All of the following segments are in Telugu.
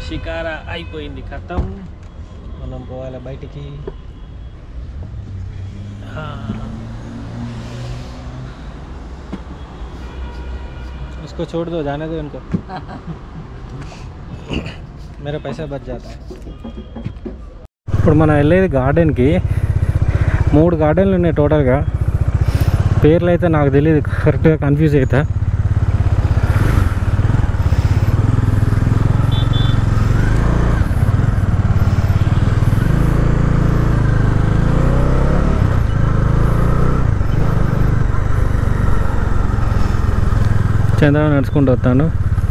షికారా అయిపోయింది కథం మనం పోవాలి బయటికి ఆ. उसको छोड़ दो जाने दो इनको मेरा पैसा बच जाता है ఇప్పుడు మనం వెళ్ళేది గార్డెన్కి మూడు గార్డెన్లు ఉన్నాయి టోటల్గా పేర్లు అయితే నాకు తెలియదు కరెక్ట్గా కన్ఫ్యూజ్ అవుతా చంద్రబాబు నడుచుకుంటూ వస్తాను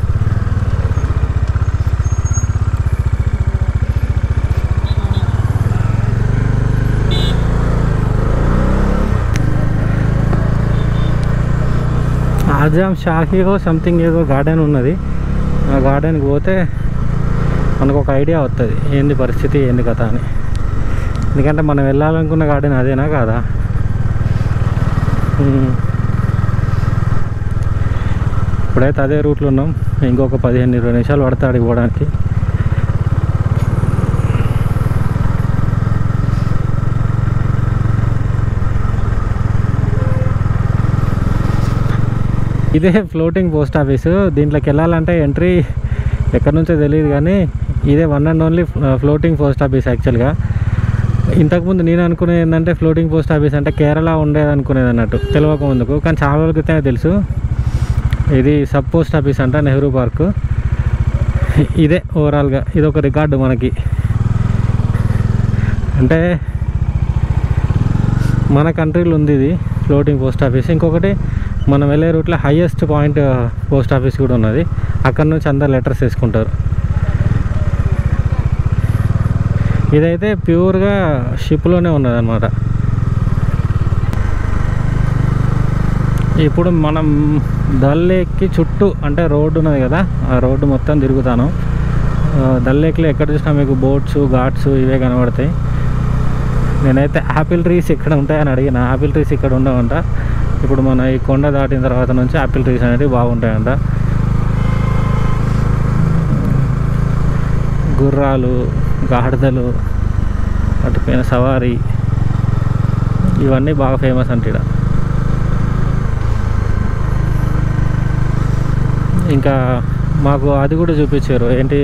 ఆజాం షాహీలో సంథింగ్ ఏదో గార్డెన్ ఉన్నది ఆ గార్డెన్కి పోతే మనకు ఒక ఐడియా వస్తుంది ఏంది పరిస్థితి ఏంది కథ అని ఎందుకంటే మనం వెళ్ళాలనుకున్న గార్డెన్ అదేనా కాదా ఉమ్. ఇప్పుడైతే అదే రూట్లో ఉన్నాం ఇంకొక పదిహేను ఇరవై నిమిషాలు పడతాడు అడిగి పోవడానికి ఇదే ఫ్లోటింగ్ పోస్ట్ ఆఫీసు దీంట్లోకి వెళ్ళాలంటే ఎంట్రీ ఎక్కడి నుంచో తెలియదు కానీ ఇదే one and only floating post office యాక్చువల్గా ఇంతకుముందు నేను అనుకునేది ఏంటంటే ఫ్లోటింగ్ పోస్ట్ ఆఫీస్ అంటే కేరళ ఉండేది అనుకునేది అన్నట్టు తెలియక ముందుకు కానీ చాలా రోజుల క్రితమే తెలుసు ఇది సబ్ పోస్ట్ ఆఫీస్ అంట నెహ్రూ పార్క్ ఇదే ఓవరాల్గా ఇది ఒక రికార్డు మనకి అంటే మన కంట్రీలో ఉంది ఇది ఫ్లోటింగ్ పోస్ట్ ఆఫీస్ ఇంకొకటి మనం వెళ్ళే రూట్లో హైయెస్ట్ పాయింట్ పోస్ట్ ఆఫీస్ కూడా ఉన్నది అక్కడ నుంచి అందరు లెటర్స్ వేసుకుంటారు ఇదైతే ప్యూర్గా షిప్లోనే ఉన్నది అనమాట ఇప్పుడు మనం దల్ లేక్కి చుట్టూ అంటే రోడ్డు ఉన్నది కదా ఆ రోడ్డు మొత్తం తిరుగుతాను ఆ, దల్ లేక్లో ఎక్కడ చూసినా మీకు బోట్స్ ఘాట్స్ ఇవే కనబడతాయి నేనైతే యాపిల్ ట్రీస్ ఇక్కడ ఉంటాయని అడిగిన యాపిల్ ట్రీస్ ఇక్కడ ఉండవంట ఇప్పుడు మన ఈ కొండ దాటిన తర్వాత నుంచి యాపిల్ ట్రీస్ అనేవి బాగుంటాయంట గుర్రాలు గాడిదలు అటుపైన సవారీ ఇవన్నీ బాగా ఫేమస్ అంట ఈడ ఇంకా మాకు అది కూడా చూపించారు ఏంటి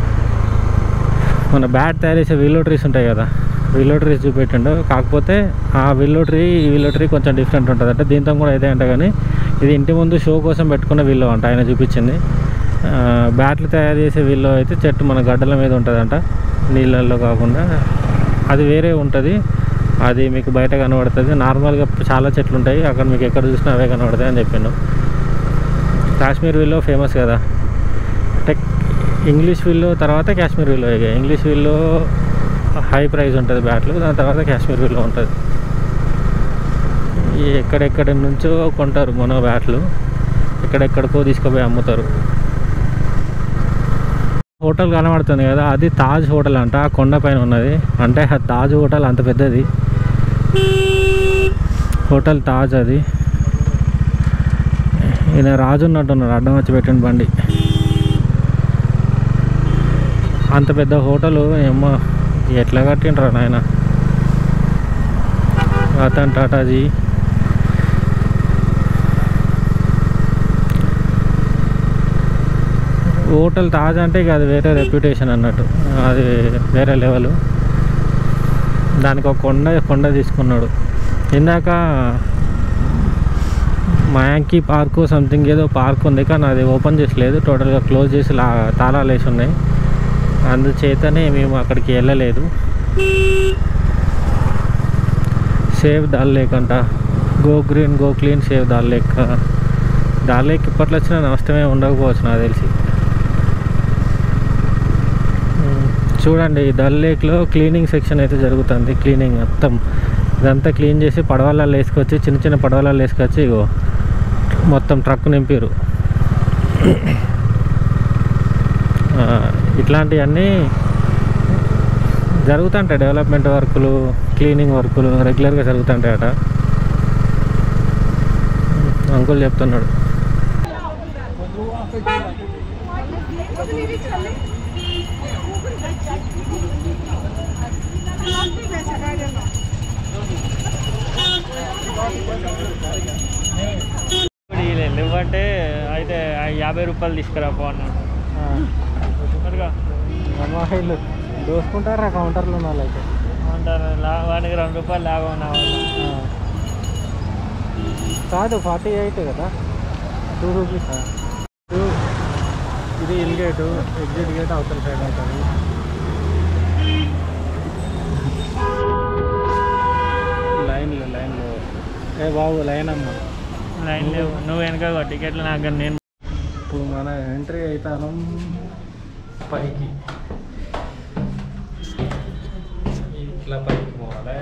మన బ్యాట్ తయారు చేసే విల్లో ట్రీస్ ఉంటాయి కదా విల్లో ట్రీస్ చూపెట్టిండు కాకపోతే ఆ విల్లో ట్రీ ఈ విల్లో ట్రీ కొంచెం డిఫరెంట్ ఉంటుంది అంటే దీంతో కూడా ఇదే అంట కానీ ఇది ఇంటి ముందు షో కోసం పెట్టుకున్న విల్లో అంట ఆయన చూపించింది ఆ, బ్యాట్లు తయారు చేసే విల్లో అయితే చెట్టు మన గడ్డల మీద ఉంటుందంట నీళ్ళల్లో కాకుండా అది వేరే ఉంటుంది అది మీకు బయట కనబడుతుంది నార్మల్గా చాలా చెట్లు ఉంటాయి అక్కడ మీకు ఎక్కడ చూసినా అవే కనబడతాయి అని చెప్పిండు కాశ్మీర్ విల్లో ఫేమస్ కదా అంటే ఇంగ్లీష్ విల్లో తర్వాత కాశ్మీర్ విల్లో ఇక ఇంగ్లీష్ విల్లో హై ప్రైస్ ఉంటుంది బ్యాట్లు దాని తర్వాత కాశ్మీర్ విల్లో ఉంటుంది ఈ ఎక్కడెక్కడి నుంచో కొంటారు మనో బ్యాట్లు ఎక్కడెక్కడికో తీసుకుపోయి అమ్ముతారు హోటల్ కనబడుతుంది కదా అది తాజ్ హోటల్ అంట ఆ కొండ పైన ఉన్నది అంటే ఆ తాజ్ హోటల్ అంత పెద్దది హోటల్ తాజ్ అది ఈయన రాజు ఉన్నట్టున్నాడు అడ్డం వచ్చి పెట్టిన బండి అంత పెద్ద హోటల్ ఏమో ఎట్లా కట్టిండ్రా నాయన రతన్ టాటాజీ హోటల్ తాజ్ అంటే ఇక అది వేరే రెప్యుటేషన్ అన్నట్టు అది వేరే లెవెల్ దానికి ఒక కొండ కొండ తీసుకున్నాడు ఇందాక మయాంకి పార్కు సంథింగ్ ఏదో పార్క్ ఉంది కానీ అది ఓపెన్ చేసలేదు టోటల్గా క్లోజ్ చేసి లా తాళాలు వేసి ఉన్నాయి అందుచేతనే మేము అక్కడికి వెళ్ళలేదు సేవ్ దాల్ లేక్ అంట go green go clean save Dal lake Dal lake ఇప్పట్లో వచ్చిన నష్టమే ఉండకపోవచ్చు నాకు తెలిసి ఉమ్, చూడండి ఈ దల్ లేక్లో క్లీనింగ్ సెక్షన్ అయితే జరుగుతుంది క్లీనింగ్ మొత్తం ఇదంతా క్లీన్ చేసి పడవలలో వేసుకొచ్చి చిన్న చిన్న పడవలలో వేసుకొచ్చి ఇగో మొత్తం ట్రక్ నింపారు ఆ, ఇట్లాంటివన్నీ జరుగుతుంటాయి డెవలప్మెంట్ వర్కులు క్లీనింగ్ వర్కులు రెగ్యులర్గా జరుగుతుంటాయట అంకుల్ చెప్తున్నాడు ఇప్పుడు వీళ్ళు లేవంటే అయితే ఆ యాభై రూపాయలు తీసుకురాపో అన్నాడు మరిగా అమ్మాయిలు దోసుకుంటారా కౌంటర్లో ఉన్న వాళ్ళైతే అంటారు లా- వాడికి రెండు రూపాయలు లాభం నా వల్ల ఆ. కాదు ఫార్టీ ఎయిట్ కదా టూ రూపీస్ ఇది ఇన్ గేటు ఎగ్జిట్ గేట్ అవతల సైడ్ ఉంటుంది లైన్లో లైన్లో ఏ బాబు లైన్ అమ్మ లైన్ లేవు నువ్వు వెనక టికెట్లు నాకు నేను ఇప్పుడు మన ఎంట్రీ అవుతాను పైకి ఇట్లా పైకి పోవాలి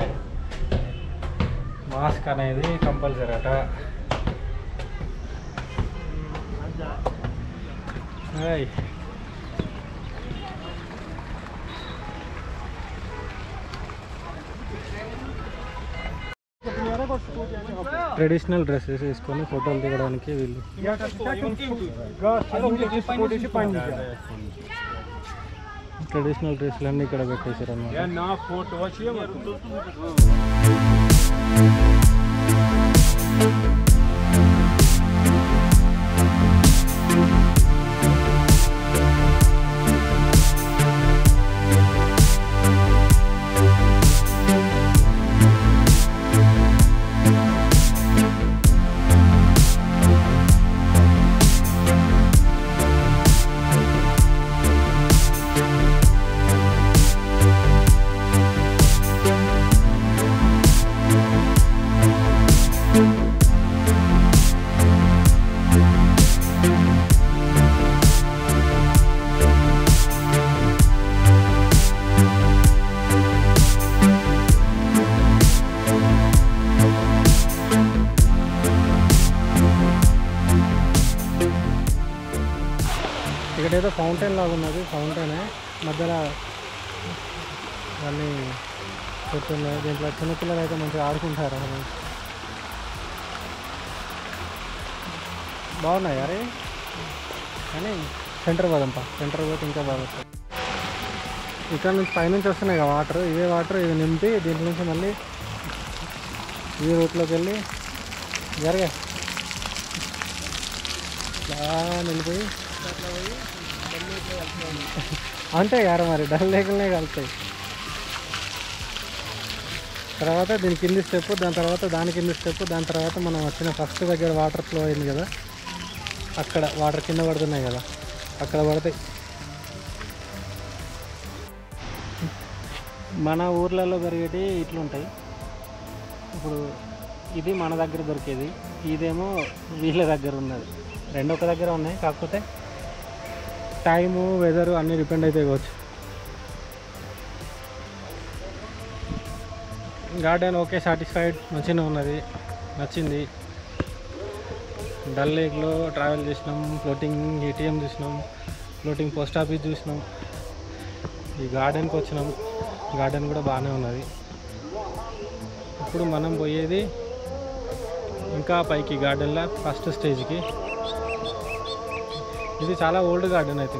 మాస్క్ అనేది కంపల్సరీ అట హాయ్ ట్రెడిషనల్ డ్రెస్సెస్ వేసుకొని ఫోటోలు దిగడానికి వీళ్ళు ట్రెడిషనల్ డ్రెస్సులు అన్నీ ఇక్కడ పెట్టేశారు అన్నమాట ఇక్కడ ఏదో ఫౌంటైన్ లాగా ఉన్నది ఫౌంటైనే మధ్యలో అన్నీ పెట్టున్నాయి దీంట్లో చిన్నపిల్లలు అయితే మంచిగా ఆడుకుంటారు అసలు బాగున్నాయి అరే కానీ సెంటర్ పోదాంపా సెంటర్ పోతే ఇంకా బాగుంటుంది ఇక్కడ నుంచి పైనుంచి వస్తున్నాయి కదా వాటర్ ఇవే వాటర్ ఇవి నింపి దీంట్లో నుంచి మళ్ళీ ఈ రూట్లోకి వెళ్ళి జరిగా ఇలా నిలిపోయి అంతే గారు మరి డల్ లేకనే కలుతాయి తర్వాత దీని కింది స్టెప్ దాని తర్వాత దాని కింది స్టెప్ దాని తర్వాత మనం వచ్చిన ఫస్ట్ దగ్గర వాటర్ ఫ్లో అయింది కదా అక్కడ వాటర్ కింద పడుతున్నాయి కదా అక్కడ పడతాయి మన ఊర్లలో పెరిగేటి ఇట్లుంటాయి ఇప్పుడు ఇది మన దగ్గర దొరికేది ఇదేమో వీళ్ళ దగ్గర ఉన్నది రెండు ఒక దగ్గర ఉన్నాయి కాకపోతే టైము వెదరు అన్నీ డిపెండ్ అయితే కావచ్చు గార్డెన్ ఓకే సాటిస్ఫైడ్ మంచిగా ఉన్నది నచ్చింది డల్ లేక్లో ట్రావెల్ చేసినాం ఫ్లోటింగ్ ఏటీఎం చూసినాం ఫ్లోటింగ్ పోస్ట్ ఆఫీస్ చూసినాం ఈ గార్డెన్కి వచ్చినాం గార్డెన్ కూడా బాగానే ఉన్నది ఇప్పుడు మనం పోయేది ఇంకా పైకి గార్డెన్లో ఫస్ట్ స్టేజ్కి ఇది చాలా ఓల్డ్ గార్డెన్ అయితే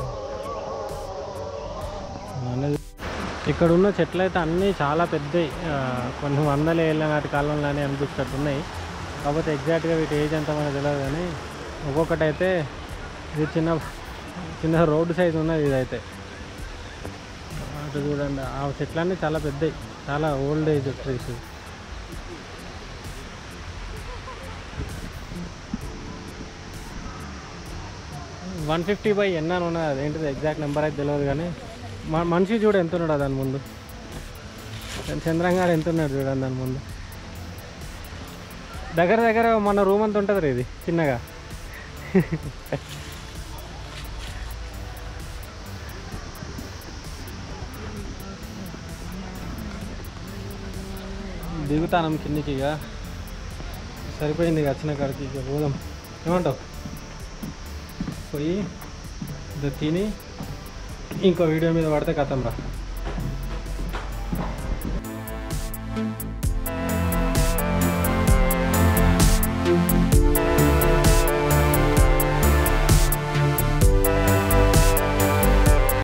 మనది ఇక్కడ ఉన్న చెట్లు అయితే అన్నీ చాలా పెద్దవి ఆ, కొన్ని వందల ఏళ్ళ నాటి కాలంలోనే అనిపించేటట్టు ఉన్నాయి కాకపోతే ఎగ్జాక్ట్గా వీటి ఏజ్ ఎంత మనకు తెలియదు కానీ ఒక్కొక్కటి అయితే ఇది చిన్న చిన్న రోడ్డు సైజ్ ఉన్నది ఇదైతే అటు చూడండి ఆ చెట్లన్నీ చాలా పెద్దవి చాలా old age trees one fifty by N అని ఉన్నది అదేంటిది ఎగ్జాక్ట్ నెంబర్ అయితే తెలియదు కానీ మ- మనిషి చూడు ఎంత ఉన్నాడు దాని ముందు చంద్రంగాడు ఎంత ఉన్నాడు చూడండి దాని ముందు దగ్గర దగ్గర మన రూమ్ అంత ఉంటుంది రా ఇది చిన్నగా దిగుతానం కిందికి ఇక సరిపోయింది ఇక వచ్చిన కాడికి ఇక పోదాం ఏమంటావు పోయి ఇది తిని ఇంకో వీడియో మీద పడితే కథం రా